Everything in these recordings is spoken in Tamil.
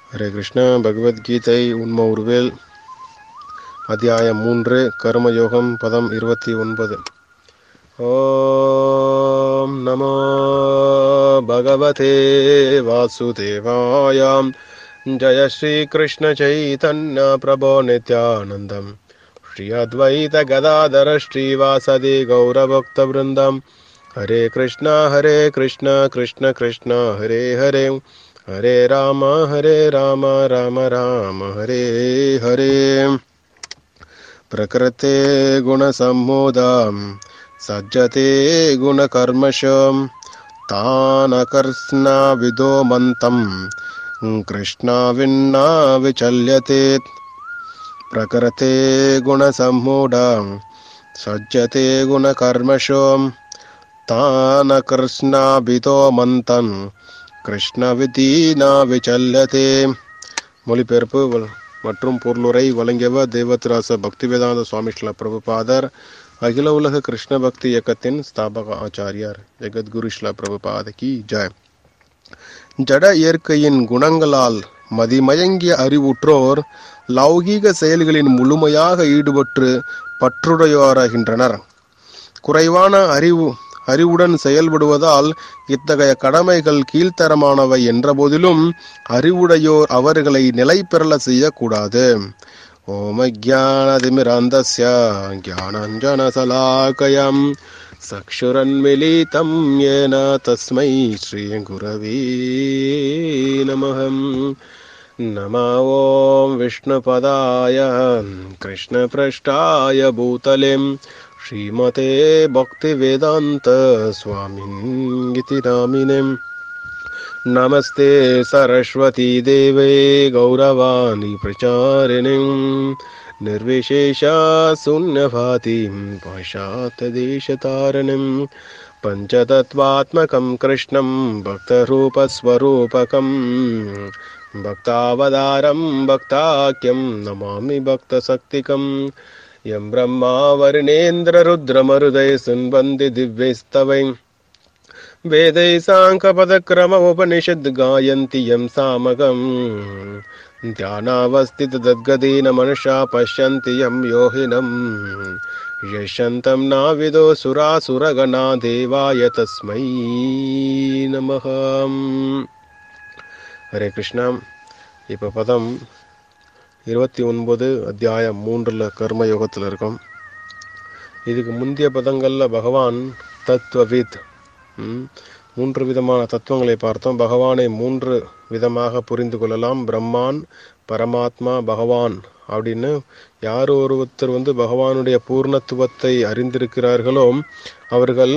ஹரே கிருஷ்ணா பகவத்கீதை உண்ம உருவேல் அத்தியாயம் மூன்று கர்மயோகம் பதம் இருபத்தி ஒன்பது ஓம் நமோ பகவதே வாசுதேவாயாம் ஜய ஸ்ரீ கிருஷ்ண சைதன்ய பிரபோ நித்யானந்தம் ஸ்ரீ அத்வைத கதாதர ஸ்ரீவாசதி கௌரபக்த பிருந்தம் ஹரே கிருஷ்ணா ஹரே கிருஷ்ணா கிருஷ்ண கிருஷ்ணா ஹரே ஹரே हरे राम हरे राम राम राम हरे हरे प्रकृते गुणसम्मोदां सज्जते गुणकर्मशं तानकर्ष्णाविदो मन्तं कृष्णाविन्ना विचल्यते प्रकृते गुणसम्मूढां सज्जते गुणकर्मशों तानकृष्णाभितो मन्तन् கிருஷ்ணவிதீனா விச்சல்லதே மொழிபெயர்ப்பு வ- மற்றும் பொருளுரை வழங்கியவர் தேவத்ராச பக்திவேதாந்த சுவாமி ஸ்ரீல பிரபுபாதர் அகில உலக கிருஷ்ண பக்தி இயக்கத்தின் ஸ்தாபக ஆச்சாரியார் ஜெகத்குரு ஸ்ரீல பிரபுபாத கி ஜெய் ஜட இயற்கையின் குணங்களால் மதிமயங்கிய அறிவுற்றோர் லௌகீக செயல்களின் முழுமையாக ஈடுபட்டு பற்றுடையோராகின்றனர் குறைவான அறிவு அறிவுடன் செயல்படுவதால் இத்தகைய கடமைகள் கீழ்த்தரமானவை என்றபோதிலும் அறிவுடையோர் அவர்களை நிலை பெறல செய்யக்கூடாது ஓம ஜானதிமிரந்தஸ்ய ஜானஞ்சனசலாக்கயம் சக்ஷுரன்மிலிதம் ஏன தஸ்மை ஸ்ரீ குரவே நமகம் नम ॐ विष्णुपदाय कृष्णपृष्ठाय भूतलें श्रीमते भक्तिवेदान्तस्वामिन् नामिनेम् नमस्ते सरस्वती देवे गौरवाणी प्रचारिणीं निर्विशेषा शून्यभातिं पाशातदेशतारिणीं पञ्चतत्त्वात्मकं कृष्णं भक्तरूपस्वरूपकम् भक्तावतारं भक्ताख्यं नमामि भक्तशक्तिकम् यं ब्रह्मा वर्णेन्द्ररुद्रमरुदय सुन्वन्ति दिव्यस्तवै वेदै साङ्कपदक्रमोपनिषद् गायन्ति यं सामगम् ध्यानावस्थितद्गदेन मनसा पश्यन्ति यं योहिनम् यशन्तं नाविदो सुरासुरगणा देवाय तस्मै नमः ஹரே கிருஷ்ணா இப்போ பதம் இருபத்தி ஒன்பது அத்தியாயம் மூன்றில் கர்ம யோகத்தில் இருக்கோம் இதுக்கு முந்தைய பதங்களில் பகவான் தத்துவவித் ம், மூன்று விதமான தத்துவங்களை பார்த்தோம் பகவானை மூன்று விதமாக புரிந்து கொள்ளலாம் பிரம்மான் பரமாத்மா பகவான் அப்படின்னு யார் ஒருத்தர் வந்து பகவானுடைய பூர்ணத்துவத்தை அறிந்திருக்கிறார்களோ அவர்கள்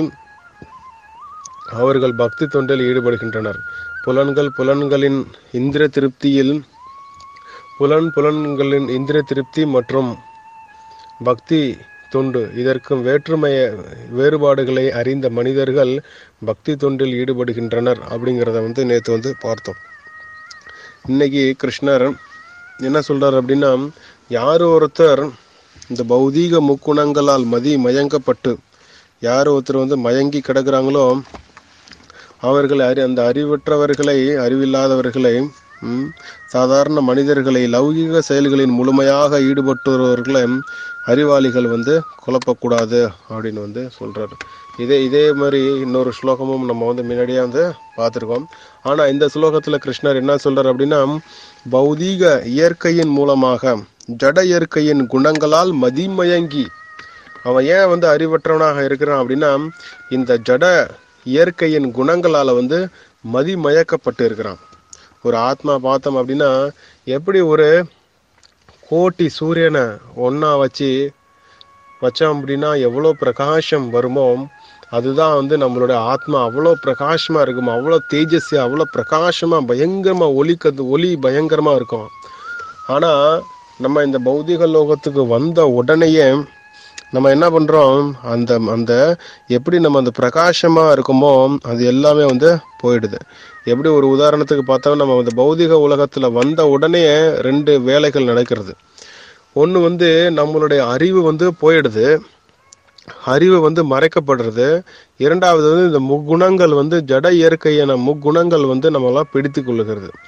அவர்கள் பக்தி தொண்டில் ஈடுபடுகின்றனர் புலன்கள் புலன்களின் இந்திர திருப்தியில் புலன் புலன்களின் இந்திர திருப்தி மற்றும் பக்தி தொண்டு இதற்கும் வேற்றுமைய வேறுபாடுகளை அறிந்த மனிதர்கள் பக்தி தொண்டில் ஈடுபடுகின்றனர் அப்படிங்கிறத வந்து நேற்று வந்து பார்த்தோம் இன்னைக்கு கிருஷ்ணர் என்ன சொல்றார் அப்படின்னா யார் ஒருத்தர் இந்த பௌதீக முக்குணங்களால் மதி மயங்கப்பட்டு யார் ஒருத்தர் வந்து மயங்கி கிடக்குறாங்களோ அவர்களை அறி அந்த அறிவற்றவர்களை அறிவில்லாதவர்களை ம், சாதாரண மனிதர்களை லௌகிக செயல்களின் முழுமையாக ஈடுபட்டுறவர்களை அறிவாளிகள் வந்து குழப்பக்கூடாது அப்படின்னு வந்து சொல்றாரு இதே இதே மாதிரி இன்னொரு ஸ்லோகமும் நம்ம வந்து முன்னாடியே வந்து பார்த்துருக்கோம் ஆனா இந்த ஸ்லோகத்துல கிருஷ்ணர் என்ன சொல்றாரு அப்படின்னா பௌதீக இயற்கையின் மூலமாக ஜட இயற்கையின் குணங்களால் மதிமயங்கி அவன் ஏன் வந்து அறிவற்றவனாக இருக்கிறான் அப்படின்னா இந்த ஜட இயற்கையின் குணங்களால வந்து மதிமயக்கப்பட்டு இருக்கிறான் ஒரு ஆத்மா பார்த்தோம் அப்படின்னா எப்படி ஒரு கோட்டி சூரியனை ஒண்ணா வச்சு வச்சோம் அப்படின்னா எவ்வளோ பிரகாசம் வருமோ அதுதான் வந்து நம்மளோட ஆத்மா அவ்வளோ பிரகாசமா இருக்கும் அவ்வளோ தேஜஸ்யா அவ்வளோ பிரகாசமா பயங்கரமா ஒலிக்கிறது ஒளி பயங்கரமா இருக்கும் ஆனா நம்ம இந்த பௌதிக லோகத்துக்கு வந்த உடனேயே நம்ம என்ன பண்றோம் அந்த அந்த எப்படி நம்ம அந்த பிரகாசமா இருக்குமோ அது எல்லாமே வந்து போயிடுது எப்படி ஒரு உதாரணத்துக்கு பார்த்தா நம்ம இந்த பௌதிக உலகத்துல வந்த உடனே ரெண்டு வேலைகள் நடக்கிறது ஒன்று வந்து நம்மளுடைய அறிவு வந்து போயிடுது அறிவு வந்து மறைக்கப்படுறது இரண்டாவது வந்து இந்த முக்குணங்கள் வந்து ஜட இயற்கையான முக்குணங்கள் வந்து நம்மளாம் பிடித்து கொள்ளுகிறது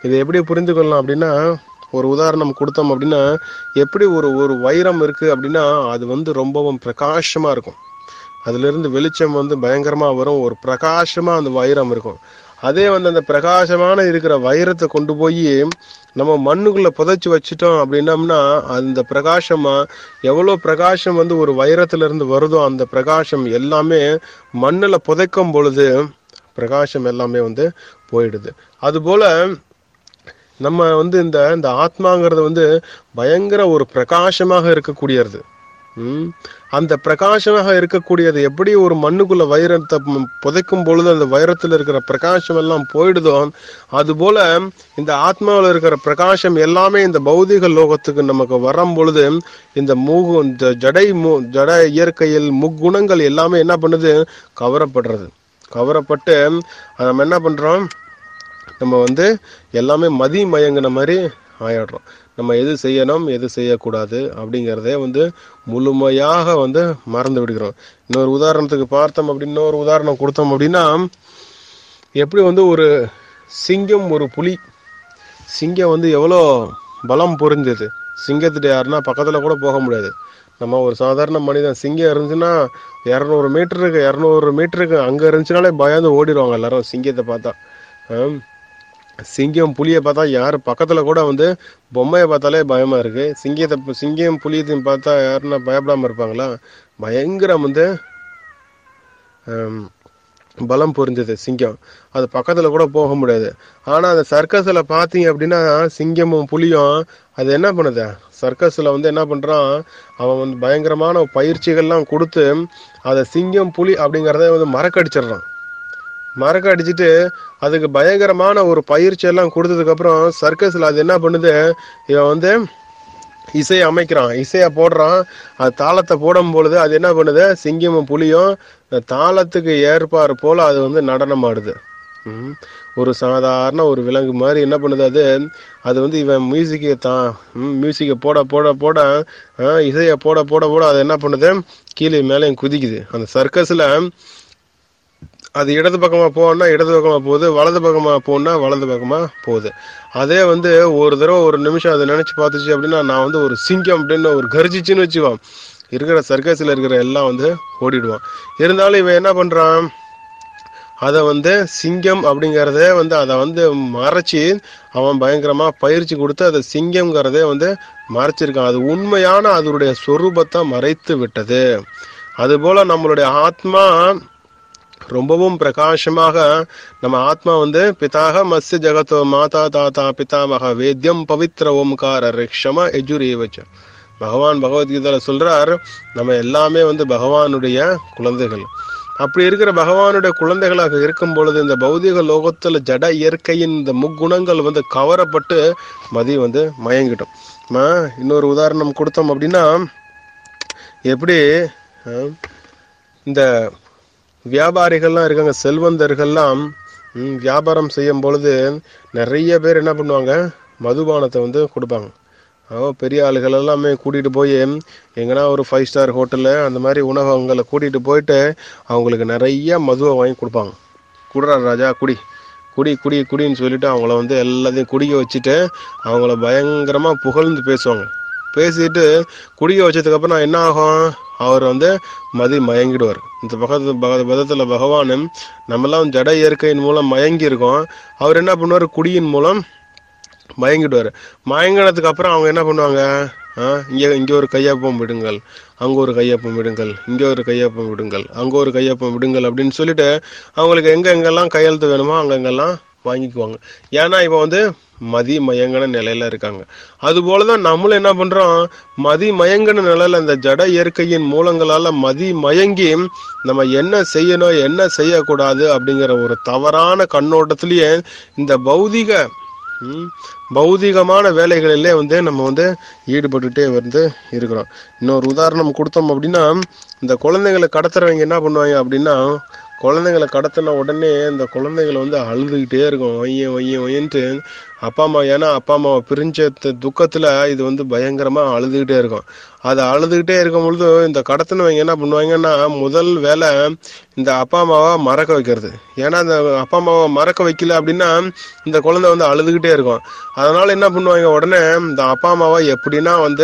இதை எப்படி புரிந்து கொள்ளலாம் அப்படின்னா ஒரு உதாரணம் கொடுத்தோம் அப்படின்னா எப்படி ஒரு ஒரு வைரம் இருக்கு அப்படின்னா அது வந்து ரொம்பவும் பிரகாசமா இருக்கும் அதுல இருந்து வெளிச்சம் வந்து பயங்கரமா வரும் ஒரு பிரகாசமா அந்த வைரம் இருக்கும் அதே வந்து அந்த பிரகாசமான இருக்கிற வைரத்தை கொண்டு போய் நம்ம மண்ணுக்குள்ள புதைச்சு வச்சுட்டோம் அப்படின்னம்னா அந்த பிரகாசமா எவ்வளவு பிரகாசம் வந்து ஒரு வைரத்துல இருந்து வருதோ அந்த பிரகாசம் எல்லாமே மண்ணுல புதைக்கும் பொழுது பிரகாசம் எல்லாமே வந்து போயிடுது அதுபோல நம்ம வந்து இந்த இந்த ஆத்மாங்கிறது வந்து பயங்கர ஒரு பிரகாசமாக இருக்கக்கூடியது ம் அந்த பிரகாசமாக இருக்கக்கூடியது எப்படி ஒரு மண்ணுக்குள்ள வைரத்தை ம் புதைக்கும் பொழுது அந்த வைரத்தில் இருக்கிற பிரகாசம் எல்லாம் போயிடுதோ அதுபோல இந்த ஆத்மாவில் இருக்கிற பிரகாசம் எல்லாமே இந்த பௌதிக லோகத்துக்கு நமக்கு வரும் பொழுது இந்த மூகு இந்த ஜடை மு ஜட இயற்கையில் முக்குணங்கள் எல்லாமே என்ன பண்ணுது கவரப்படுறது கவரப்பட்டு நம்ம என்ன பண்றோம் நம்ம வந்து எல்லாமே மதி மயங்கின மாதிரி ஆயிடுறோம் நம்ம எது செய்யணும் எது செய்யக்கூடாது அப்படிங்கிறதே வந்து முழுமையாக வந்து மறந்து விடுகிறோம் இன்னொரு உதாரணத்துக்கு பார்த்தோம் அப்படின்னு இன்னொரு உதாரணம் கொடுத்தோம் அப்படின்னா எப்படி வந்து ஒரு சிங்கம் ஒரு புலி சிங்கம் வந்து எவ்வளோ பலம் பொருந்தது சிங்கத்திட்ட யாருன்னா பக்கத்தில் கூட போக முடியாது நம்ம ஒரு சாதாரண மனிதன் சிங்கம் இருந்துச்சுன்னா இரநூறு மீட்டருக்கு இரநூறு மீட்டருக்கு அங்கே இருந்துச்சுனாலே பயந்து ஓடிடுவாங்க எல்லாரும் சிங்கத்தை பார்த்தா ஆம். சிங்கம் புலியை பார்த்தா யார் பக்கத்தில் கூட வந்து பொம்மையை பார்த்தாலே பயமாக இருக்கு சிங்கத்தை சிங்கம் புலியத்தையும் பார்த்தா யாருன்னா பயப்படாமல் இருப்பாங்களா பயங்கரம் வந்து ஆம், பலம் பொருந்தது சிங்கம் அது பக்கத்தில் கூட போக முடியாது ஆனால் அந்த சர்க்கஸில் பார்த்தீங்க அப்படின்னா சிங்கமும் புலியும் அது என்ன பண்ணுது சர்க்கஸில் வந்து என்ன பண்ணுறான் அவன் வந்து பயங்கரமான பயிற்சிகள்லாம் கொடுத்து அதை சிங்கம் புலி அப்படிங்கிறத வந்து மறக்கடிச்சிடுறான் மறக்க அடிச்சுட்டு அதுக்கு பயங்கரமான ஒரு பயிற்சி எல்லாம் கொடுத்ததுக்கு அப்புறம் சர்க்கஸ்ல அது என்ன பண்ணுது இவன் வந்து இசையை அமைக்கிறான் இசையை போடுறான் அது தாளத்தை போடும் பொழுது அது என்ன பண்ணுது சிங்கமும் புலியும் இந்த தாளத்துக்கு ஏற்பாறு போல அது வந்து நடனம் ஆடுது ம். ஒரு சாதாரண ஒரு விலங்கு மாதிரி என்ன பண்ணுது அது அது வந்து இவன் மியூசிக்கை தான் மியூசிக்கை போட போட போட ஆ, இசையை போட போட போட அது என்ன பண்ணுது கீழே மேலேயும் குதிக்குது அந்த சர்க்கஸ்ல அது இடது பக்கமா போனா இடது பக்கமா போகுது வலது பக்கமா போனா வலது பக்கமா போகுது அதே வந்து ஒரு தடவை ஒரு நிமிஷம் அதை நினைச்சு பார்த்துச்சு அப்படின்னா நான் வந்து ஒரு சிங்கம் அப்படின்னு ஒரு கர்ஜிச்சுன்னு வச்சுக்கோ இருக்கிற சர்க்கஸ்ல இருக்கிற எல்லாம் வந்து ஓடிடுவான் இருந்தாலும் இவன் என்ன பண்றான் அதை வந்து சிங்கம் அப்படிங்கிறதே வந்து அதை வந்து மறைச்சி அவன் பயங்கரமா பயிற்சி கொடுத்து அதை சிங்கம்ங்கிறதே வந்து மறைச்சிருக்கான் அது உண்மையான அதனுடைய சொரூபத்தை மறைத்து விட்டது அதுபோல நம்மளுடைய ஆத்மா ரொம்பவும் பிரகாசமாக நம்ம ஆத்மா வந்து பிதாக மத்ய ஜகத்தோ மாதா தாத்தா பிதாமக வேத்யம் பவித்ர ஓம்கார ரிக்ஷம எஜுரேவச்ச பகவான் பகவத்கீதையில சொல்றார் நம்ம எல்லாமே வந்து பகவானுடைய குழந்தைகள் அப்படி இருக்கிற பகவானுடைய குழந்தைகளாக இருக்கும் பொழுது இந்த பௌதிக லோகத்துல ஜட இயற்கையின் இந்த முக்குணங்கள் வந்து கவரப்பட்டு மதி வந்து மயங்கிட்டோம் நம்ம இன்னொரு உதாரணம் கொடுத்தோம் அப்படின்னா எப்படி அஹ், இந்த வியாபாரிகள்லாம் இருக்காங்க செல்வந்தர்கள்லாம் ம், வியாபாரம் செய்யும் பொழுது நிறைய பேர் என்ன பண்ணுவாங்க மதுபானத்தை வந்து கொடுப்பாங்க அவ பெரிய ஆளுகள் எல்லாமே கூட்டிட்டு போய் எங்கன்னா ஒரு ஃபைவ் ஸ்டார் ஹோட்டலு அந்த மாதிரி உணவகங்களை கூட்டிட்டு போயிட்டு அவங்களுக்கு நிறைய மதுவை வாங்கி கொடுப்பாங்க குடுறா ராஜா குடி குடி குடி குடின்னு சொல்லிட்டு அவங்கள வந்து எல்லாத்தையும் குடிக்க வச்சுட்டு அவங்கள பயங்கரமா புகழ்ந்து பேசுவாங்க பேசிட்டு குடிக்க வச்சதுக்கு அப்புறம் என்ன ஆகும் அவர் வந்து மதி மயங்கிடுவார் இந்த பக்கத்து பக- பதத்துல பகவான் நம்மெல்லாம் ஜட இயற்கையின் மூலம் மயங்கி இருக்கோம் அவர் என்ன பண்ணுவார் குடியின் மூலம் மயங்கிடுவார் மயங்கினதுக்கு அப்புறம் அவங்க என்ன பண்ணுவாங்க ஆ, இங்க இங்க ஒரு கையொப்பம் விடுங்கள் அங்க ஒரு கையொப்பம் விடுங்கள் இங்க ஒரு கையொப்பம் விடுங்கள் அங்க ஒரு கையொப்பம் விடுங்கள் அப்படின்னு சொல்லிட்டு அவங்களுக்கு எங்க எங்கெல்லாம் கையெழுத்து வேணுமோ அங்கங்கெல்லாம் வாங்கிக்குவாங்க ஏன்னா இப்போ வந்து மதி மயங்கின நிலையில இருக்காங்க அதுபோலதான் நம்மளும் என்ன பண்றோம் மதி மயங்கின நிலையில இந்த ஜட இயற்கையின் மூலங்களால மதி மயங்கி நம்ம என்ன செய்யணும் என்ன செய்யக்கூடாது அப்படிங்கிற ஒரு தவறான கண்ணோட்டத்திலேயே இந்த பௌதிக ம், பௌதிகமான வேலைகளிலே வந்து நம்ம வந்து ஈடுபட்டுட்டே வந்து இருக்கிறோம் இன்னொரு உதாரணம் கொடுத்தோம் அப்படின்னா இந்த குழந்தைங்களை கடத்துறவங்க என்ன பண்ணுவாங்க அப்படின்னா குழந்தைங்களை கடத்தின உடனே இந்த குழந்தைகள் வந்து அழுதுகிட்டே இருக்கும் ஒய்ய ஒய்ய ஒய்யன்ட்டு அப்பா அம்மா ஏன்னா அப்பா அம்மாவை பிரிஞ்ச த- துக்கத்துல இது வந்து பயங்கரமா அழுதுகிட்டே இருக்கும் அது அழுதுகிட்டே இருக்கும் பொழுது இந்த கடத்தினவங்க என்ன பண்ணுவாங்கன்னா முதல் வேலை இந்த அப்பா அம்மாவை மறக்க வைக்கிறது ஏன்னா இந்த அப்பா அம்மாவை மறக்க வைக்கல அப்படின்னா இந்த குழந்தை வந்து அழுதுகிட்டே இருக்கும் அதனால என்ன பண்ணுவாங்க உடனே இந்த அப்பா அம்மாவை எப்படின்னா வந்து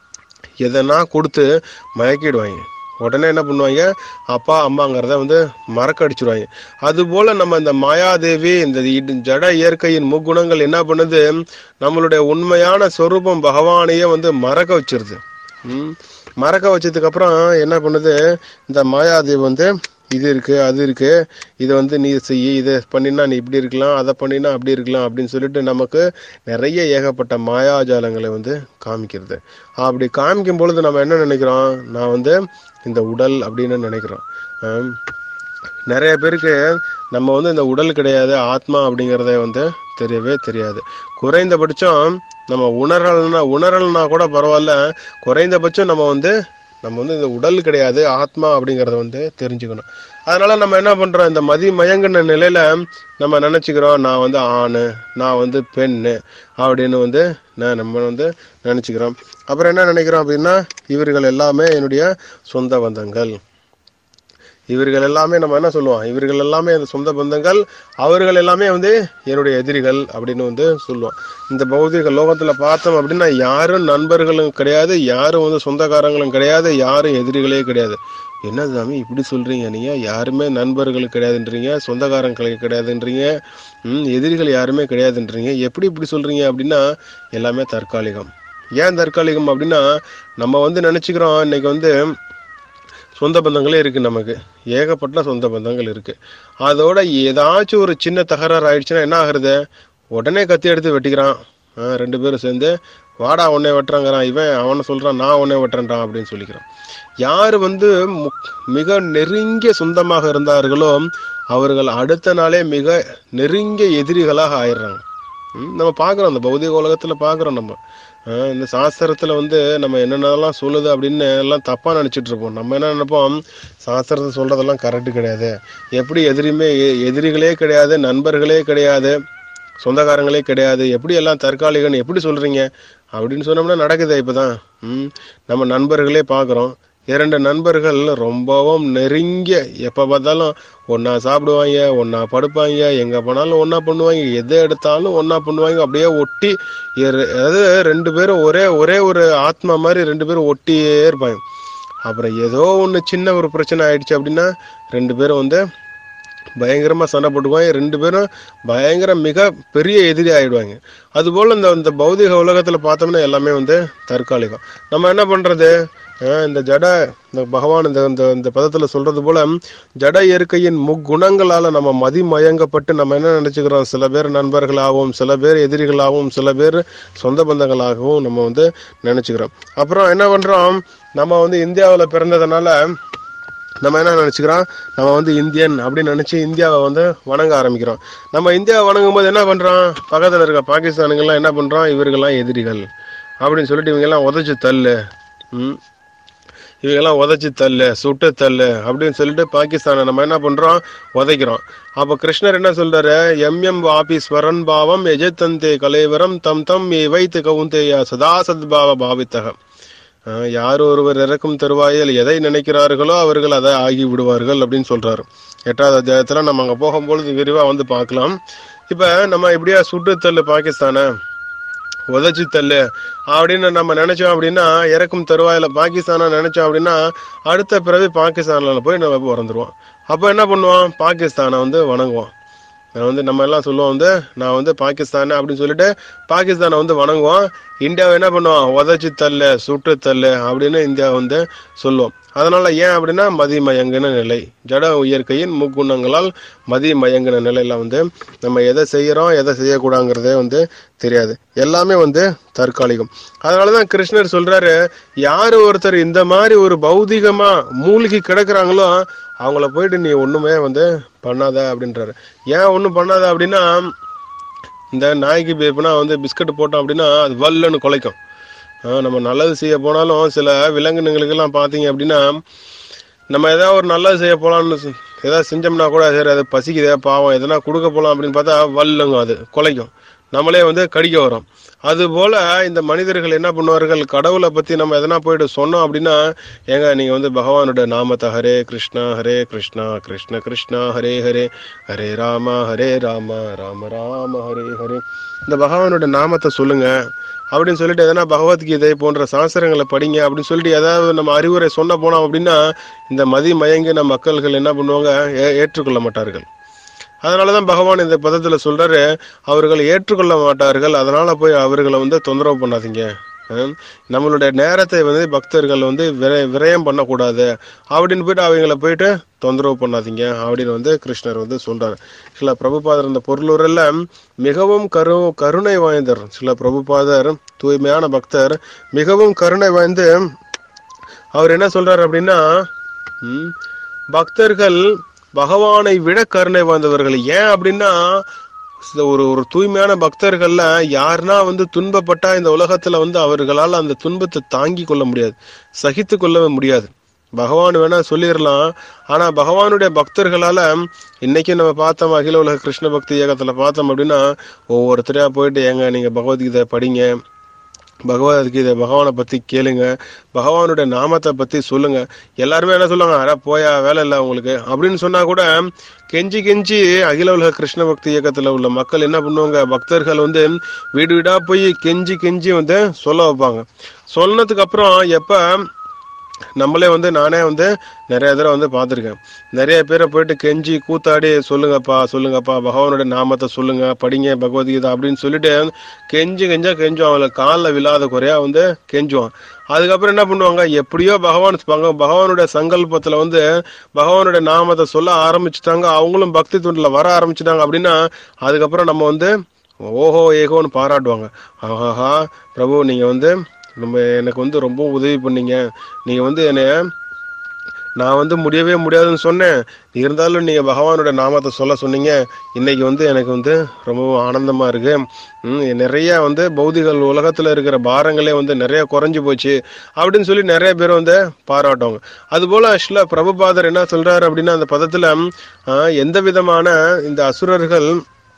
எதனா கொடுத்து மயக்கிடுவாங்க உடனே என்ன பண்ணுவாங்க அப்பா அம்மாங்கிறத வந்து மறக்க அடிச்சிருவாங்க அதுபோல நம்ம இந்த மாயாதேவி இந்த இடு- ஜட இயற்கையின் முக்குணங்கள் என்ன பண்ணுது நம்மளுடைய உண்மையான சொரூபம் பகவானையே வந்து மறக்க வச்சிருது ம். மறக்க வச்சதுக்கு அப்புறம் என்ன பண்ணுது இந்த மாயாதேவி வந்து இது இருக்கு அது இருக்கு இது வந்து நீ செய்ய இதை பண்ணினா நீ இப்படி இருக்கலாம் அதை பண்ணினா அப்படி இருக்கலாம் அப்படின்னு சொல்லிட்டு நமக்கு நிறைய ஏகப்பட்ட மாயாஜாலங்களை வந்து காமிக்கிறது அப்படி காமிக்கும் பொழுது நம்ம என்ன நினைக்கிறோம் நான் வந்து இந்த உடல் அப்படின்னு நினைக்கிறோம் ஆம். நிறைய பேருக்கு நம்ம வந்து இந்த உடல் கிடையாது ஆத்மா அப்படிங்கிறத வந்து தெரியவே தெரியாது குறைந்தபட்சம் நம்ம உணரல்னா உணரல்னா கூட பரவாயில்ல குறைந்தபட்சம் நம்ம வந்து நம்ம வந்து இந்த உடல் கிடையாது ஆத்மா அப்படிங்கிறத வந்து தெரிஞ்சுக்கணும் அதனால நம்ம என்ன பண்றோம் இந்த மதி மயங்கின நிலையில நம்ம நினைச்சுக்கிறோம் நான் வந்து ஆணு நான் வந்து பெண்ணு அப்படின்னு வந்து நான் நம்ம வந்து நினைச்சுக்கிறோம் அப்புறம் என்ன நினைக்கிறோம் அப்படின்னா இவர்கள் எல்லாமே என்னுடைய சொந்த பந்தங்கள் இவர்கள் எல்லாமே நம்ம என்ன சொல்லுவோம் இவர்கள் எல்லாமே அந்த சொந்த பந்தங்கள் அவர்கள் எல்லாமே வந்து என்னுடைய எதிரிகள் அப்படின்னு வந்து சொல்லுவோம் இந்த பௌதிக லோகத்துல பார்த்தோம் அப்படின்னா யாரும் நண்பர்களும் கிடையாது யாரும் வந்து சொந்தக்காரங்களும் கிடையாது யாரும் எதிரிகளே கிடையாது என்ன சாமி இப்படி சொல்றீங்க நீங்க யாருமே நண்பர்கள் கிடையாதுன்றீங்க சொந்தக்காரங்கள் கிடையாதுன்றீங்க ம், எதிரிகள் யாருமே கிடையாதுன்றீங்க எப்படி இப்படி சொல்றீங்க அப்படின்னா எல்லாமே தற்காலிகம் ஏன் தற்காலிகம் அப்படின்னா நம்ம வந்து நினைச்சுக்கிறோம் இன்னைக்கு வந்து சொந்த பந்தங்களே இருக்கு நமக்கு ஏகப்பட்ட சொந்த பந்தங்கள் இருக்கு அதோட ஏதாச்சும் ஒரு சின்ன தகராறு ஆயிடுச்சுன்னா என்ன ஆகுறது உடனே கத்தி எடுத்து வெட்டிக்கிறான் ஆ, ரெண்டு பேரும் சேர்ந்து வாடா உன்னை வெட்டுறாங்கிறான் இவன் அவனை சொல்றான் நான் உன்னை வெட்டுறேன்டான் அப்படின்னு சொல்லிக்கிறான் யார் வந்து முக்- மிக நெருங்கிய சொந்தமாக இருந்தார்களோ அவர்கள் அடுத்த நாளே மிக நெருங்கிய எதிரிகளாக ஆயிடுறாங்க ம், நம்ம பார்க்குறோம் அந்த பௌதிக உலகத்தில் பார்க்குறோம் நம்ம ஆஹ் இந்த சாஸ்திரத்துல வந்து நம்ம என்னென்னலாம் சொல்லுது அப்படின்னு எல்லாம் தப்பா நினைச்சிட்டு இருப்போம் நம்ம என்ன நினைப்போம் சாஸ்திரத்தை சொல்றதெல்லாம் கரெக்ட் கிடையாது எப்படி எதிரியுமே எ- எதிரிகளே கிடையாது நண்பர்களே கிடையாது சொந்தக்காரங்களே கிடையாது எப்படி எல்லாம் தற்காலிகன்னு எப்படி சொல்றீங்க அப்படின்னு சொன்னோம்னா நடக்குதே இப்பதான் ம் நம்ம நண்பர்களே பார்க்குறோம் இரண்டு நண்பர்கள் ரொம்பவும் நெருங்கிய எப்போ பார்த்தாலும் ஒன்றா சாப்பிடுவாங்க ஒன்றா படுப்பாங்க எங்கே போனாலும் ஒன்றா பண்ணுவாங்க எதை எடுத்தாலும் ஒன்றா பண்ணுவாங்க அப்படியே ஒட்டி இரு- அதாவது ரெண்டு பேரும் ஒரே ஒரே ஒரு ஆத்மா மாதிரி ரெண்டு பேரும் ஒட்டியே இருப்பாங்க அப்புறம் ஏதோ ஒன்று சின்ன ஒரு பிரச்சனை ஆயிடுச்சு அப்படின்னா ரெண்டு பேரும் வந்து பயங்கரமா சண்டை போட்டுக்குவாங்க ரெண்டு பேரும் பயங்கர மிக பெரிய எதிரி ஆயிடுவாங்க அதுபோல இந்த இந்த பௌதிக உலகத்துல பார்த்தோம்னா எல்லாமே வந்து தற்காலிகம் நம்ம என்ன பண்றது அஹ் இந்த ஜட இந்த பகவான் இந்த இந்த இந்த பதத்துல சொல்றது போல ஜட இயற்கையின் முக்குணங்களால நம்ம மதிமயங்கப்பட்டு நம்ம என்ன நினைச்சுக்கிறோம் சில பேர் நண்பர்களாகவும் சில பேர் எதிரிகளாகவும் சில பேர் சொந்த பந்தங்களாகவும் நம்ம வந்து நினைச்சுக்கிறோம் அப்புறம் என்ன பண்றோம் நம்ம வந்து இந்தியாவில் பிறந்ததுனால நம்ம என்ன நினச்சிக்கிறோம் நம்ம வந்து இந்தியன் அப்படின்னு நினச்சி இந்தியாவை வந்து வணங்க ஆரம்பிக்கிறோம் நம்ம இந்தியாவை வணங்கும் போது என்ன பண்ணுறோம் பக்கத்தில் இருக்க பாகிஸ்தானுங்கெல்லாம் என்ன பண்ணுறோம் இவர்கள்லாம் எதிரிகள் அப்படின்னு சொல்லிட்டு இவங்கெல்லாம் உதச்சி தள்ளு ம் இவங்கெல்லாம் உதச்சி தள்ளு சுட்டு தள்ளு அப்படின்னு சொல்லிட்டு பாகிஸ்தானை நம்ம என்ன பண்றோம் உதைக்கிறோம் அப்ப கிருஷ்ணர் என்ன சொல்றாரு எம் எம் வாபீஸ்வரன் பாவம் எஜத்தந்தே கலைவரம் தம் தம் வைத்து கவுந்தேயா சதா சத்பாவ பாவித்தக அஹ் யார் ஒருவர் இறக்கும் தருவாயில் எதை நினைக்கிறார்களோ அவர்கள் அதை ஆகி விடுவார்கள் அப்படின்னு சொல்றாரு எட்டாவது அத்தியாயத்துல நம்ம அங்க போகும்பொழுது விரிவா வந்து பார்க்கலாம் இப்ப நம்ம இப்படியா சுட்டு தள்ளு பாகிஸ்தானை உதச்சி தள்ளு அப்படின்னு நம்ம நினைச்சோம் அப்படின்னா இறக்கும் தருவாயில பாகிஸ்தானை நினைச்சோம் அப்படின்னா அடுத்த பிறவி பாகிஸ்தான்ல போய் நம்ம பிறந்துருவோம் அப்போ என்ன பண்ணுவோம் பாகிஸ்தானை வந்து வணங்குவோம் நான் வந்து நம்ம எல்லாம் சொல்லுவோம் வந்து நான் வந்து பாகிஸ்தான் அப்படின்னு சொல்லிட்டு பாகிஸ்தானை வந்து வணங்குவோம் இந்தியாவை என்ன பண்ணுவோம் உதச்சி தள்ளு சுட்டு தள்ளு அப்படின்னு இந்தியா வந்து சொல்லுவோம் அதனால ஏன் அப்படின்னா மதிமயங்கின நிலை ஜட இயற்கையின் முக்குணங்களால் மதிமயங்கின நிலையில வந்து நம்ம எதை செய்யறோம் எதை செய்யக்கூடாங்கிறதே வந்து தெரியாது எல்லாமே வந்து தற்காலிகம் அதனாலதான் கிருஷ்ணர் சொல்றாரு யாரு ஒருத்தர் இந்த மாதிரி ஒரு பௌதிகமா மூழ்கி கிடக்குறாங்களோ அவங்கள போயிட்டு நீ ஒண்ணுமே வந்து பண்ணாத அப்படின்றாரு ஏன் ஒண்ணும் பண்ணாத அப்படின்னா இந்த நாய்க்கு பேப்புனா வந்து பிஸ்கட் போட்டோம் அப்படின்னா அது வல்லுன்னு குலைக்கும் ஆஹ் நம்ம நல்லது செய்ய போனாலும் சில விலங்கினங்களுக்கெல்லாம் பார்த்தீங்க அப்படின்னா நம்ம ஏதாவது ஒரு நல்லது செய்ய போலாம்னு சொ- ஏதாவது செஞ்சோம்னா கூட சரி அது பசிக்குதே பாவம் எதனா கொடுக்க போலாம் அப்படின்னு பார்த்தா வல்லுங்க அது கொலைக்கும் நம்மளே வந்து கடிக்க வரும் அதுபோல இந்த மனிதர்கள் என்ன பண்ணுவார்கள் கடவுளை பத்தி நம்ம எதனா போயிட்டு சொன்னோம் அப்படின்னா ஏங்க நீங்க வந்து பகவானோட நாமத்தை ஹரே கிருஷ்ணா ஹரே கிருஷ்ணா கிருஷ்ண கிருஷ்ணா ஹரே ஹரே ஹரே ராம ஹரே ராம ராம ராம ஹரே ஹரே இந்த பகவானோட நாமத்தை சொல்லுங்க அப்படின்னு சொல்லிட்டு எதனா பகவத்கீதை போன்ற சாஸ்திரங்களை படிங்க அப்படின்னு சொல்லிட்டு ஏதாவது நம்ம அறிவுரை சொன்ன போனோம் அப்படின்னா இந்த மதி மயங்கின மக்கள்கள் என்ன பண்ணுவாங்க ஏ- ஏற்றுக்கொள்ள மாட்டார்கள் அதனாலதான் பகவான் இந்த பதத்துல சொல்றாரு அவர்கள் ஏற்றுக்கொள்ள மாட்டார்கள் அதனால போய் அவர்களை வந்து தொந்தரவு பண்ணாதீங்க ஹம், நம்மளுடைய நேரத்தை வந்து பக்தர்கள் வந்து விரை விரயம் பண்ணக்கூடாது அப்படின்னு போயிட்டு அவங்கள போயிட்டு தொந்தரவு பண்ணாதீங்க அப்படின்னு வந்து கிருஷ்ணர் வந்து சொல்றாரு சில பிரபுபாதர் இந்த பொருளுரில் மிகவும் கரு கருணை வாய்ந்தர் சில பிரபுபாதர் தூய்மையான பக்தர் மிகவும் கருணை வாய்ந்து அவர் என்ன சொல்றாரு அப்படின்னா ம், பக்தர்கள் பகவானை விட கருணை வாய்ந்தவர்கள் ஏன் அப்படின்னா இந்த ஒரு ஒரு தூய்மையான பக்தர்கள்ல யாருன்னா வந்து துன்பப்பட்டா இந்த உலகத்துல வந்து அவர்களால் அந்த துன்பத்தை தாங்கி கொள்ள முடியாது சகித்து கொள்ளவே முடியாது பகவான் வேணா சொல்லிடலாம் ஆனா பகவானுடைய பக்தர்களால இன்னைக்கு நம்ம பார்த்தோம் அகில உலக கிருஷ்ண பக்தி இயக்கத்துல பார்த்தோம் அப்படின்னா ஒவ்வொருத்தரையா போயிட்டு ஏங்க நீங்க பகவத்கீதை படிங்க பகவத்கீதை பகவானை பத்தி கேளுங்க பகவானுடைய நாமத்தை பத்தி சொல்லுங்க எல்லாருமே என்ன சொல்லுவாங்க அட போயா வேலை இல்லை உங்களுக்கு அப்படின்னு சொன்னா கூட கெஞ்சி கெஞ்சி அகில உலக கிருஷ்ண பக்தி இயக்கத்துல உள்ள மக்கள் என்ன பண்ணுவாங்க பக்தர்கள் வந்து வீடு வீடா போய் கெஞ்சி கெஞ்சி வந்து சொல்ல வைப்பாங்க சொன்னதுக்கு அப்புறம் எப்ப நம்மளே வந்து நானே வந்து நிறைய தடவை வந்து பார்த்துருக்கேன் நிறைய பேரை போயிட்டு கெஞ்சி கூத்தாடி சொல்லுங்கப்பா சொல்லுங்கப்பா பகவானோட நாமத்தை சொல்லுங்க படிங்க பகவத்கீதை அப்படின்னு சொல்லிட்டு கெஞ்சி கெஞ்சா கெஞ்சுவான் அவளை காலில் விழாத குறையா வந்து கெஞ்சுவான் அதுக்கப்புறம் என்ன பண்ணுவாங்க எப்படியோ பகவான் பக- பகவானுடைய சங்கல்பத்துல வந்து பகவானுடைய நாமத்தை சொல்ல ஆரம்பிச்சுட்டாங்க அவங்களும் பக்தி துண்டில் வர ஆரம்பிச்சிட்டாங்க அப்படின்னா அதுக்கப்புறம் நம்ம வந்து ஓஹோ ஏகோன்னு பாராட்டுவாங்க ஆஹாஹா பிரபு நீங்க வந்து நம்ம எனக்கு வந்து ரொம்ப உதவி பண்ணீங்க நீங்க வந்து என்னைய நான் வந்து முடியவே முடியாதுன்னு சொன்னேன் இருந்தாலும் நீங்க பகவானோட நாமத்தை சொல்ல சொன்னீங்க இன்னைக்கு வந்து எனக்கு வந்து ரொம்பவும் ஆனந்தமா இருக்கு ம், நிறைய வந்து பௌதிக உலகத்துல இருக்கிற பாரங்களே வந்து நிறைய குறைஞ்சு போச்சு அப்படின்னு சொல்லி நிறைய பேர் வந்து பாராட்டுவாங்க அதுபோல ஆக்சுவலா பிரபுபாதர் என்ன சொல்றாரு அப்படின்னா அந்த பதத்துல ஆ, எந்த விதமான இந்த அசுரர்கள்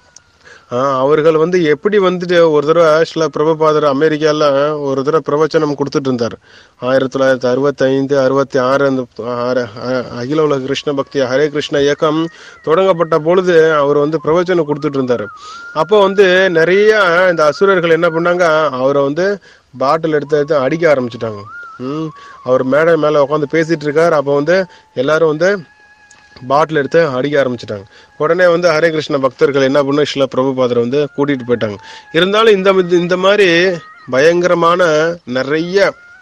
ஆஹ் அவர்கள் வந்து எப்படி வந்துட்டு ஒரு தடவை ஆக்சுவலா பிரபுபாதர் அமெரிக்கால ஒரு தடவை பிரவச்சனம் கொடுத்துட்டு இருந்தார் ஆயிரத்தி தொள்ளாயிரத்தி அறுபத்தி ஐந்து அறுபத்தி ஆறு அந்த ஆறு, அ- அகில உலக கிருஷ்ண பக்தி ஹரே கிருஷ்ண இயக்கம் தொடங்கப்பட்ட பொழுது அவர் வந்து பிரவச்சனம் கொடுத்துட்டு இருந்தார் அப்போ வந்து நிறைய இந்த அசுரர்கள் என்ன பண்ணாங்க அவரை வந்து பாட்டில் எடுத்து எடுத்து அடிக்க ஆரம்பிச்சிட்டாங்க ம் அவர் மேடை மேலே உட்காந்து பேசிட்டு இருக்காரு அப்போ வந்து எல்லாரும் வந்து பாட்டில் எடுத்து அடிக்க ஆரம்பிச்சிட்டாங்க உடனே வந்து ஹரே கிருஷ்ண பக்தர்கள் என்ன பண்ண சில பிரபுபாதரை வந்து கூட்டிட்டு போயிட்டாங்க இருந்தாலும் இந்த இந்த மாதிரி பயங்கரமான நிறைய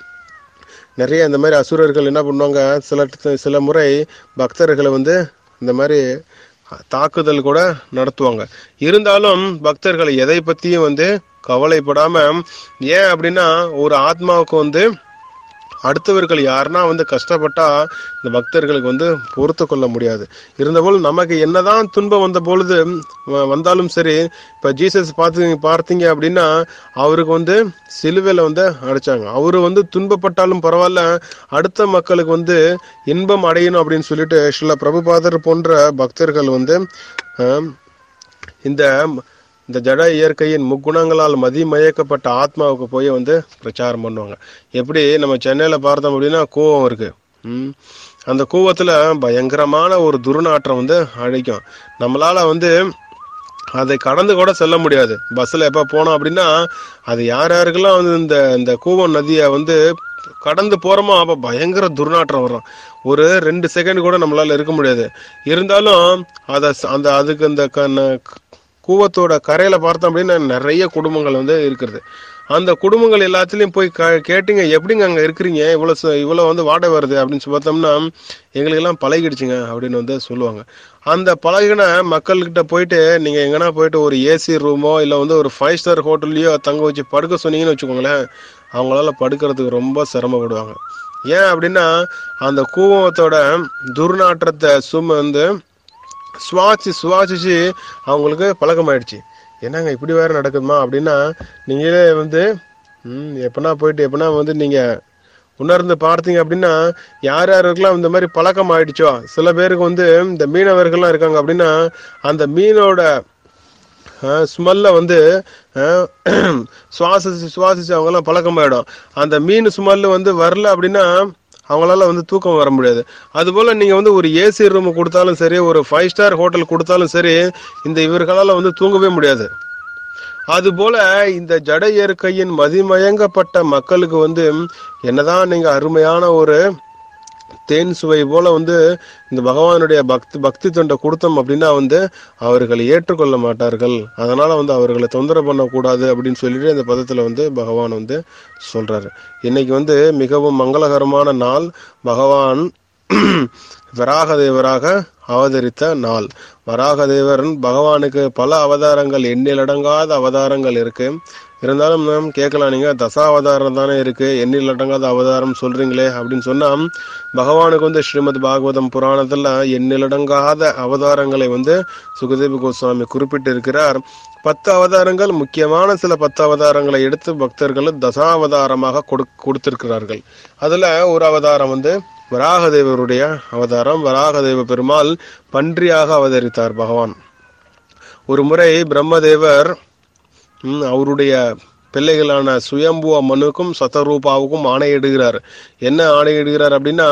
நிறைய இந்த மாதிரி அசுரர்கள் என்ன பண்ணுவாங்க சில சில முறை பக்தர்களை வந்து இந்த மாதிரி தாக்குதல் கூட நடத்துவாங்க இருந்தாலும் பக்தர்கள் எதை பத்தியும் வந்து கவலைப்படாம ஏன் அப்படின்னா ஒரு ஆத்மாவுக்கு வந்து அடுத்தவர்கள் யாருன்னா வந்து கஷ்டப்பட்டா இந்த பக்தர்களுக்கு வந்து பொறுத்து கொள்ள முடியாது இருந்தபோது நமக்கு என்னதான் துன்பம் வந்த பொழுது வ- வந்தாலும் சரி இப்ப ஜீசஸ் பார்த்து பார்த்தீங்க அப்படின்னா அவருக்கு வந்து சிலுவையில வந்து அடிச்சாங்க அவரு வந்து துன்பப்பட்டாலும் பரவாயில்ல அடுத்த மக்களுக்கு வந்து இன்பம் அடையணும் அப்படின்னு சொல்லிட்டு சில பிரபுபாதர் போன்ற பக்தர்கள் வந்து ஆம், இந்த இந்த ஜட இயற்கையின் முக்குணங்களால் மதிமயக்கப்பட்ட ஆத்மாவுக்கு போய் வந்து பிரச்சாரம் பண்ணுவாங்க எப்படி நம்ம சென்னையில பார்த்தோம் அப்படின்னா கூவம் இருக்கு ம் அந்த கூவத்துல பயங்கரமான ஒரு துர்நாற்றம் வந்து அழிக்கும் நம்மளால வந்து அதை கடந்து கூட செல்ல முடியாது பஸ்ல எப்ப போனோம் அப்படின்னா அது யார் யாருக்கெல்லாம் வந்து இந்த இந்த கூவம் நதியை வந்து கடந்து போறோமோ அப்ப பயங்கர துர்நாற்றம் வரும் ஒரு ரெண்டு செகண்ட் கூட நம்மளால இருக்க முடியாது இருந்தாலும் அத அந்த அதுக்கு அந்த க- கூவத்தோட கரையில பார்த்தோம் அப்படின்னா நிறைய குடும்பங்கள் வந்து இருக்கிறது அந்த குடும்பங்கள் எல்லாத்துலயும் போய் க- கேட்டீங்க எப்படிங்க அங்க இருக்கிறீங்க இவ்வளவு ச- இவ்வளவு வந்து வாடகை வருது அப்படின்னு சொல்லி பார்த்தோம்னா எங்களுக்கு எல்லாம் பழகிடுச்சுங்க அப்படின்னு வந்து சொல்லுவாங்க அந்த பழகின மக்கள்கிட்ட போயிட்டு நீங்க எங்கன்னா போயிட்டு ஒரு ஏசி ரூமோ இல்ல வந்து ஒரு ஃபைவ் ஸ்டார் ஹோட்டல்லையோ தங்க வச்சு படுக்க சொன்னீங்கன்னு வச்சுக்கோங்களேன் அவங்களால படுக்கிறதுக்கு ரொம்ப சிரமப்படுவாங்க ஏன் அப்படின்னா அந்த கூவத்தோட துர்நாற்றத்தை சுமந்து சுவாசி சுவாசிச்சு அவங்களுக்கு பழக்கமாயிடுச்சு என்னங்க இப்படி வேற நடக்குதுமா அப்படின்னா நீங்களே வந்து ம் எப்பனா போயிட்டு எப்பனா வந்து நீங்க உணர்ந்து பார்த்தீங்க அப்படின்னா யார் யாருக்கெல்லாம் இந்த மாதிரி பழக்கம் ஆயிடுச்சோ சில பேருக்கு வந்து இந்த மீனவர்கள்லாம் இருக்காங்க அப்படின்னா அந்த மீனோட ஸ்மெல்ல வந்து அஹ், சுவாசிச்சு சுவாசிச்சு அவங்கெல்லாம் பழக்கமாயிடும் அந்த மீன் ஸ்மெல்லு வந்து வரல அப்படின்னா அவங்களால வந்து தூக்கம் வர முடியாது அதுபோல நீங்க வந்து ஒரு ஏசி ரூம் கொடுத்தாலும் சரி ஒரு ஃபைவ் ஸ்டார் ஹோட்டல் கொடுத்தாலும் சரி இந்த இவர்களால வந்து தூங்கவே முடியாது அதுபோல இந்த ஜட இயற்கையின் மதிமயங்கப்பட்ட மக்களுக்கு வந்து என்னதான் நீங்க அருமையான ஒரு தேன் சுவை போல வந்து இந்த பகவானுடைய பக்தி பக்தி தொண்டை கொடுத்தோம் அப்படின்னா வந்து அவர்கள் ஏற்றுக்கொள்ள மாட்டார்கள் அதனால வந்து அவர்களை தொந்தரவு பண்ணக்கூடாது அப்படின்னு சொல்லிட்டு இந்த பதத்துல வந்து பகவான் வந்து சொல்றாரு இன்னைக்கு வந்து மிகவும் மங்களகரமான நாள் பகவான் வராகதேவராக அவதரித்த நாள் வராகதேவரன் பகவானுக்கு பல அவதாரங்கள் எண்ணிலடங்காத அவதாரங்கள் இருக்கு இருந்தாலும் நாம் கேட்கலாம் நீங்க தசாவதாரம் தானே இருக்கு எண்ணில் அடங்காத அவதாரம் சொல்றீங்களே அப்படின்னு சொன்னா பகவானுக்கு வந்து ஸ்ரீமத் பாகவதம் புராணத்துல எண்ணிலடங்காத அவதாரங்களை வந்து சுகதேவ கோஸ்வாமி குறிப்பிட்டு இருக்கிறார் பத்து அவதாரங்கள் முக்கியமான சில பத்து அவதாரங்களை எடுத்து பக்தர்கள் தசாவதாரமாக கொடு கொடுத்திருக்கிறார்கள் அதுல ஒரு அவதாரம் வந்து வராகதேவருடைய அவதாரம் வராகதேவ பெருமாள் பன்றியாக அவதரித்தார் பகவான் ஒரு முறை பிரம்மதேவர் ம், அவருடைய பிள்ளைகளான சுயம்புவ மனுக்கும் சதரூபாவுக்கும் ஆணையிடுகிறார் என்ன ஆணையிடுகிறார் அப்படின்னா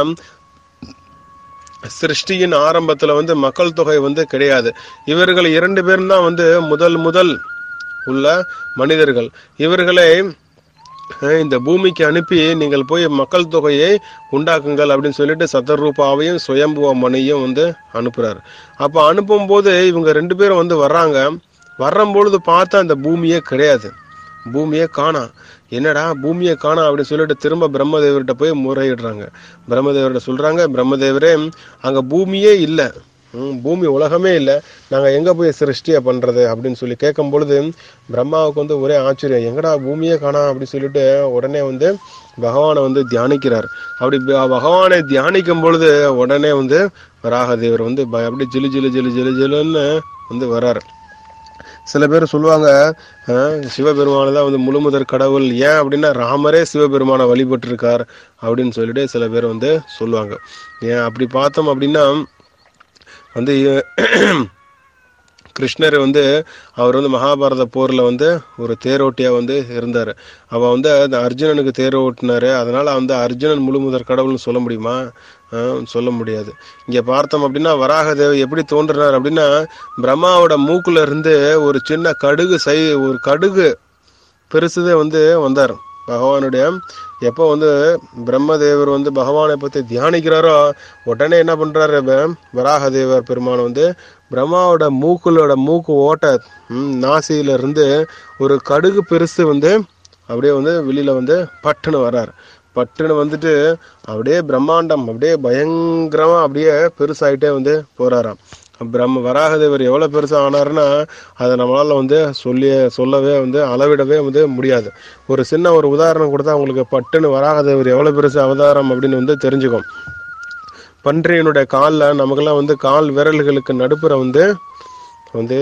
சிருஷ்டியின் ஆரம்பத்துல வந்து மக்கள் தொகை வந்து கிடையாது இவர்கள் இரண்டு பேரும் தான் வந்து முதல் முதல் உள்ள மனிதர்கள் இவர்களை அஹ், இந்த பூமிக்கு அனுப்பி நீங்கள் போய் மக்கள் தொகையை உண்டாக்குங்கள் அப்படின்னு சொல்லிட்டு சதரூபாவையும் சுயம்புவ மனையும் வந்து அனுப்புறாரு அப்ப அனுப்பும் போது இவங்க ரெண்டு பேரும் வந்து வர்றாங்க வர்றம்பொழுது பார்த்தா அந்த பூமியே கிடையாது பூமியே காணாம் என்னடா பூமியை காணோம் அப்படின்னு சொல்லிட்டு திரும்ப பிரம்மதேவர்கிட்ட போய் முறையிடுறாங்க பிரம்மதேவர்கிட்ட சொல்றாங்க பிரம்மதேவரே அங்க பூமியே இல்லை ம், பூமி உலகமே இல்லை நாங்க எங்க போய் சிருஷ்டியை பண்றது அப்படின்னு சொல்லி கேட்கும் பொழுது பிரம்மாவுக்கு வந்து ஒரே ஆச்சரியம் எங்கடா பூமியே காணோம் அப்படின்னு சொல்லிட்டு உடனே வந்து பகவானை வந்து தியானிக்கிறார் அப்படி ப- பகவானை தியானிக்கும் பொழுது உடனே வந்து வராகதேவர் வந்து ப- அப்படியே ஜிலு ஜிலு ஜிலு ஜிலு ஜிலுன்னு வந்து வர்றாரு சில பேர் சொல்லுவாங்க அஹ், சிவபெருமானை தான் வந்து முழுமுதற் கடவுள் ஏன் அப்படின்னா ராமரே சிவபெருமானை வழிபட்டு இருக்கார் அப்படின்னு சொல்லிட்டு சில பேர் வந்து சொல்லுவாங்க ஏன் அப்படி பார்த்தோம் அப்படின்னா வந்து கிருஷ்ணர் வந்து அவர் வந்து மகாபாரத போர்ல வந்து ஒரு தேரோட்டியா வந்து இருந்தார் அவ வந்து அந்த அர்ஜுனனுக்கு தேர் ஓட்டினாரு அதனால வந்து அர்ஜுனன் முழுமுதற் கடவுள்னு சொல்ல முடியுமா ஆஹ் சொல்ல முடியாது இங்க பார்த்தோம் அப்படின்னா வராகதேவ எப்படி தோன்றினார் அப்படின்னா பிரம்மாவோட மூக்குல இருந்து ஒரு சின்ன கடுகு சை ஒரு கடுகு பெருசுதே வந்து வந்தார் பகவானுடைய எப்போ வந்து பிரம்மதேவர் வந்து பகவானை பத்தி தியானிக்கிறாரோ உடனே என்ன பண்றாரு ப- வராகதேவர் பெருமான் வந்து பிரம்மாவோட மூக்குலோட மூக்கு ஓட்ட ம், நாசியில இருந்து ஒரு கடுகு பெருசு வந்து அப்படியே வந்து வெளியில வந்து பட்டுன்னு வர்றார் பட்டுன்னு வந்துட்டு அப்படியே பிரம்மாண்டம் அப்படியே பயங்கரமா அப்படியே பெருசாயிட்டே வந்து போறாராம் பிரம்ம வராகதேவர் எவ்வளவு பெருசா ஆனாருன்னா அதை நம்மளால வந்து சொல்லி சொல்லவே வந்து அளவிடவே வந்து முடியாது ஒரு சின்ன ஒரு உதாரணம் கொடுத்தா உங்களுக்கு பட்டுன்னு வராகதேவர் எவ்வளவு பெருசு அவதாரம் அப்படின்னு வந்து தெரிஞ்சுக்கும் பன்றியினுடைய காலில் நமக்கெல்லாம் வந்து கால் விரல்களுக்கு நடுப்புற வந்து வந்து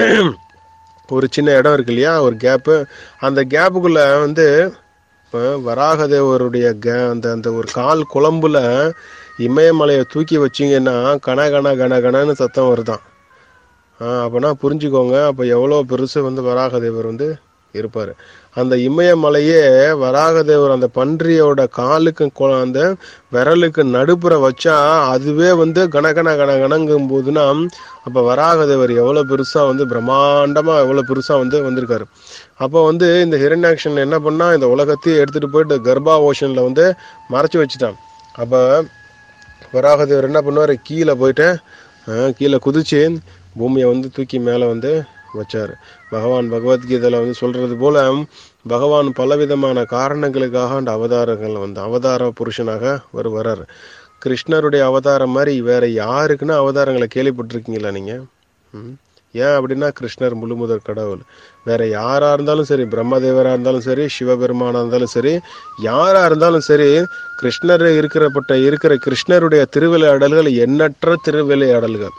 ஒரு சின்ன இடம் இருக்கு இல்லையா ஒரு கேப்பு அந்த கேப்புக்குள்ள வந்து இப்போ வராகதேவருடைய கே அந்த அந்த ஒரு கால் குழம்புல இமயமலையை தூக்கி வச்சீங்கன்னா கன கன கன கனன்னு சத்தம் வருதாம் ஆ அப்போனா புரிஞ்சுக்கோங்க அப்போ எவ்வளோ பெருசு வந்து வராகதேவர் வந்து இருப்பார் அந்த இமயமலையே வராகதேவர் அந்த பன்றியோட காலுக்கு கொ- அந்த விரலுக்கு நடுப்புற வச்சா அதுவே வந்து கனகன கனகனங்கும் போதுன்னா அப்போ வராகதேவர் எவ்வளோ பெருசாக வந்து பிரம்மாண்டமாக எவ்வளோ பெருசாக வந்து வந்திருக்காரு அப்போ வந்து இந்த ஹிரண்யாக்ஷன் என்ன பண்ணா இந்த உலகத்தையே எடுத்துகிட்டு போயிட்டு கர்ப்பா ஓஷனில் வந்து மறைச்சு வச்சுட்டான் அப்போ வராகதேவர் என்ன பண்ணுவார் கீழே போயிட்டு அஹ், கீழே குதிச்சு பூமியை வந்து தூக்கி மேலே வந்து வச்சார் பகவான் பகவத்கீதையில் வந்து சொல்றது போல பகவான் பலவிதமான காரணங்களுக்காக அந்த அவதாரங்கள் வந்து அவதார புருஷனாக ஒரு வர்றார் கிருஷ்ணருடைய அவதாரம் மாதிரி வேற யாருக்குன்னா அவதாரங்களை கேள்விப்பட்டிருக்கீங்களா நீங்க ம்? ஏன் அப்படின்னா கிருஷ்ணர் முழுமுதற் கடவுள் வேற யாரா இருந்தாலும் சரி பிரம்மதேவரா இருந்தாலும் சரி சிவபெருமானா இருந்தாலும் சரி யாரா இருந்தாலும் சரி கிருஷ்ணர் இருக்கிறப்பட்ட இருக்கிற கிருஷ்ணருடைய திருவிளையாடல்கள் எண்ணற்ற திருவிளையாடல்கள்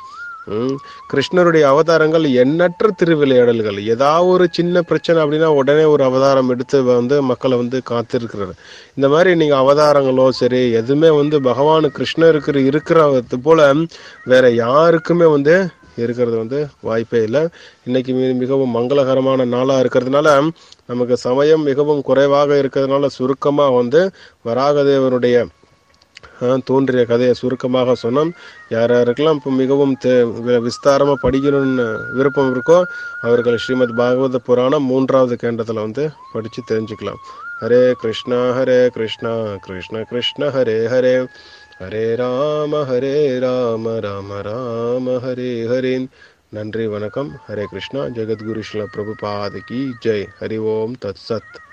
ம், கிருஷ்ணருடைய அவதாரங்கள் எண்ணற்ற திருவிளையாடல்கள் ஏதாவது ஒரு சின்ன பிரச்சனை அப்படின்னா உடனே ஒரு அவதாரம் எடுத்து வந்து மக்களை வந்து காத்திருக்கிறாரு இந்த மாதிரி நீங்க அவதாரங்களோ சரி எதுவுமே வந்து பகவான் கிருஷ்ணருக்கு இருக்கிறது போல வேற யாருக்குமே வந்து இருக்கிறது வந்து வாய்ப்பே இல்லை இன்னைக்கு மி- மிகவும் மங்களகரமான நாளா இருக்கிறதுனால நமக்கு சமயம் மிகவும் குறைவாக இருக்கிறதுனால சுருக்கமா வந்து வராகதேவனுடைய ஆஹ், தோன்றிய கதையை சுருக்கமாக சொன்னோம் யார் யாருக்கெல்லாம் இப்போ மிகவும் தே வி- விஸ்தாரமா படிக்கணும்னு விருப்பம் இருக்கோ அவர்கள் ஸ்ரீமத் பாகவத புராணம் மூன்றாவது கேண்டத்தில் வந்து படித்து தெரிஞ்சுக்கலாம் ஹரே கிருஷ்ணா ஹரே கிருஷ்ணா கிருஷ்ண கிருஷ்ண ஹரே ஹரே ஹரே ராம ஹரே ராம ராம ராம ஹரே ஹரே நன்றி வணக்கம் ஹரே கிருஷ்ணா ஜெகத்குரு ஸ்ரீல பிரபுபாத கி ஜெய் ஹரி ஓம் தத் சத்